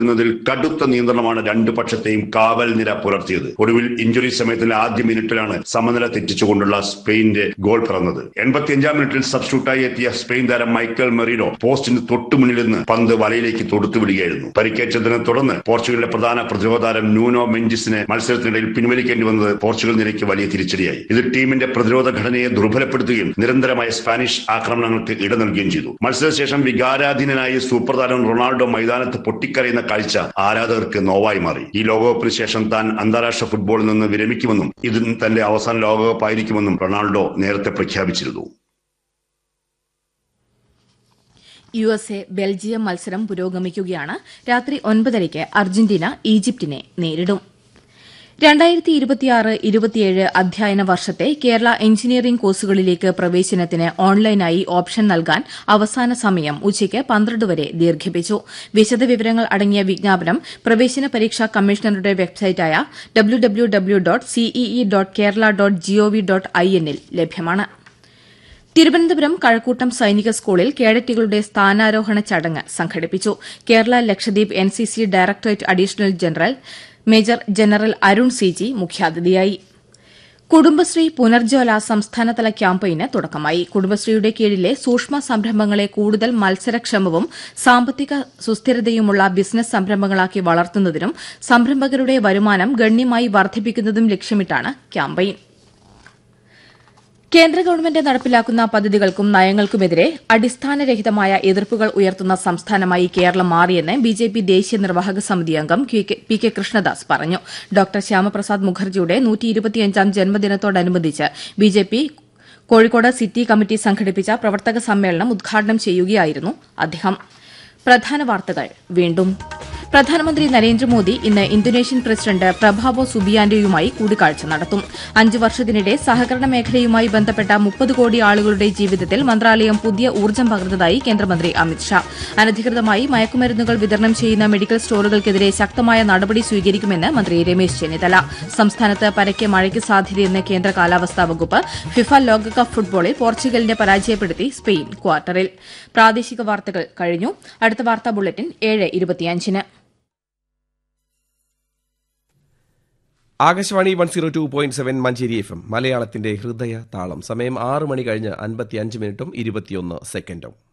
ന്നതിൽ കടുത്ത നിയന്ത്രണമാണ് രണ്ടു പക്ഷത്തെയും കാവൽ നിര പുലർത്തിയത് ഒടുവിൽ ഇഞ്ചുറി സമയത്തിന്റെ ആദ്യ മിനിറ്റിലാണ് സമനില തെറ്റിച്ചുകൊണ്ടുള്ള സ്പെയിന്റെ ഗോൾ പിറന്നത് എൺപത്തിയഞ്ചാം മിനിറ്റിൽ സബ്സ്റ്റിറ്റ്യൂട്ടായി എത്തിയ സ്പെയിൻ താരം മൈക്കൽ മെറീനോ പോസ്റ്റിന് തൊട്ടുമുന്നിൽ നിന്ന് പന്ത് വലയിലേക്ക് തൊടുത്തുവിടുകയായിരുന്നു പരിക്കേറ്റതിനെ തുടർന്ന് പോർച്ചുഗലിലെ പ്രധാന പ്രതിരോധ താരം ന്യൂനോ മെഞ്ചിസിനെ മത്സരത്തിനിടയിൽ പിൻവലിക്കേണ്ടി വന്നത് പോർച്ചുഗൽ നിരയ്ക്ക് വലിയ തിരിച്ചടിയായി ഇത് ടീമിന്റെ പ്രതിരോധ ഘടനയെ ദുർബലപ്പെടുത്തുകയും നിരന്തരമായ സ്പാനിഷ് ആക്രമണങ്ങൾക്ക് ഇട നൽകുകയും ചെയ്തു മത്സരശേഷം വികാരാധീനനായി സൂപ്പർ താരം റൊണാൾഡോ മൈതാനത്ത് പൊട്ടിക്കരയുന്ന കാഴ്ച ആരാധകർക്ക് നോവായി മാറി ഈ ലോകകപ്പിന് ശേഷം താൻ അന്താരാഷ്ട്ര ഫുട്ബോളിൽ നിന്ന് വിരമിക്കുമെന്നും ഇത് തന്റെ അവസാന ലോകകപ്പായിരിക്കുമെന്നും റൊണാൾഡോ നേരത്തെ പ്രഖ്യാപിച്ചിരുന്നു യു എസ് എ ബെൽജിയം മത്സരം പുരോഗമിക്കുകയാണ് രാത്രി ഒൻപതരയ്ക്ക് അർജന്റീന ഈജിപ്തിനെ നേരിടും രണ്ടായിരത്തി ഇരുപത്തിയാറ് ഇരുപത്തിയേഴ് അധ്യയന വർഷത്തെ കേരള എഞ്ചിനീയറിംഗ് കോഴ്സുകളിലേക്ക് പ്രവേശനത്തിന് ഓൺലൈനായി ഓപ്ഷൻ നൽകാൻ അവസാന സമയം ഉച്ചയ്ക്ക് പന്ത്രണ്ട് വരെ ദീർഘിപ്പിച്ചു വിശദവിവരങ്ങൾ അടങ്ങിയ വിജ്ഞാപനം പ്രവേശന പരീക്ഷാ കമ്മീഷണറുടെ വെബ്സൈറ്റായ W W W dot CEE dot Kerala dot gov dot I എന്നിൽ ലഭ്യമാണ് തിരുവനന്തപുരം കഴക്കൂട്ടം സൈനിക സ്കൂളിൽ കേഡറ്റുകളുടെ സ്ഥാനാരോഹണ ചടങ്ങ് സംഘടിപ്പിച്ചു Kerala Lakshadweep NCC directorate additional general major general Arun C G മുഖ്യാതിഥിയായി കുടുംബശ്രീ പുനർജ്വല സംസ്ഥാനതല ക്യാമ്പയിന് തുടക്കമായി കുടുംബശ്രീയുടെ കീഴിലെ സൂക്ഷ്മ സംരംഭങ്ങളെ കൂടുതൽ മത്സരക്ഷമവും സാമ്പത്തിക സുസ്ഥിരതയുമുള്ള ബിസിനസ് സംരംഭങ്ങളാക്കി വളർത്തുന്നതിനും സംരംഭകരുടെ വരുമാനം ഗണ്യമായി വർദ്ധിപ്പിക്കുന്നതും ലക്ഷ്യമിട്ടാണ് ക്യാമ്പയിൻ കേന്ദ്ര ഗവൺമെന്റ് നടപ്പിലാക്കുന്ന പദ്ധതികൾക്കും നയങ്ങൾക്കുമെതിരെ അടിസ്ഥാനരഹിതമായ എതിർപ്പുകൾ ഉയർത്തുന്ന സംസ്ഥാനമായി കേരളം മാറിയെന്ന് ബിജെപി ദേശീയ നിർവാഹക സമിതി അംഗം പി കെ കൃഷ്ണദാസ് പറഞ്ഞു ഡോക്ടർ ശ്യാമപ്രസാദ് മുഖർജിയുടെ ജന്മദിനത്തോടനുബന്ധിച്ച് ബിജെപി കോഴിക്കോട് സിറ്റി കമ്മിറ്റി സംഘടിപ്പിച്ച പ്രവർത്തക സമ്മേളനം ഉദ്ഘാടനം ചെയ്യുകയായിരുന്നു അദ്ദേഹം പ്രധാന വാർത്തകൾ വീണ്ടും പ്രധാനമന്ത്രി നരേന്ദ്രമോദി ഇന്ന് ഇന്തോനേഷ്യൻ പ്രസിഡന്റ് പ്രഭാവോ സുബിയാന്റെയുമായി കൂടിക്കാഴ്ച നടത്തും അഞ്ച് വർഷത്തിനിടെ സഹകരണ മേഖലയുമായി ബന്ധപ്പെട്ട മുപ്പത് കോടി ആളുകളുടെ ജീവിതത്തിൽ മന്ത്രാലയം പുതിയ ഊർജ്ജം പകർന്നതായി കേന്ദ്രമന്ത്രി അമിത്ഷാ അനധികൃതമായി മയക്കുമരുന്നുകൾ വിതരണം ചെയ്യുന്ന മെഡിക്കൽ സ്റ്റോറുകൾക്കെതിരെ ശക്തമായ നടപടി സ്വീകരിക്കുമെന്ന് മന്ത്രി രമേശ് ചെന്നിത്തല സംസ്ഥാനത്ത് പരക്കെ മഴയ്ക്ക് സാധ്യതയെന്ന് കേന്ദ്ര കാലാവസ്ഥാ വകുപ്പ് ഫിഫ ലോകകപ്പ് ഫുട്ബോളിൽ പോർച്ചുഗലിനെ പരാജയപ്പെടുത്തി സ്പെയിൻ ക്വാർട്ടറിൽ പ്രാദേശിക വാർത്തകൾ കഴിഞ്ഞു അടുത്ത വാർത്താ ബുള്ളറ്റിൻ ഏഴ് ഇരുപത്തിയഞ്ചിന് Akashvani one zero two point seven Manjeri F M മലയാളത്തിന്റെ ഹൃദയ താളം സമയം ആറ് മണി കഴിഞ്ഞ് അൻപത്തി അഞ്ച് മിനിറ്റും ഇരുപത്തിയൊന്ന് സെക്കൻഡും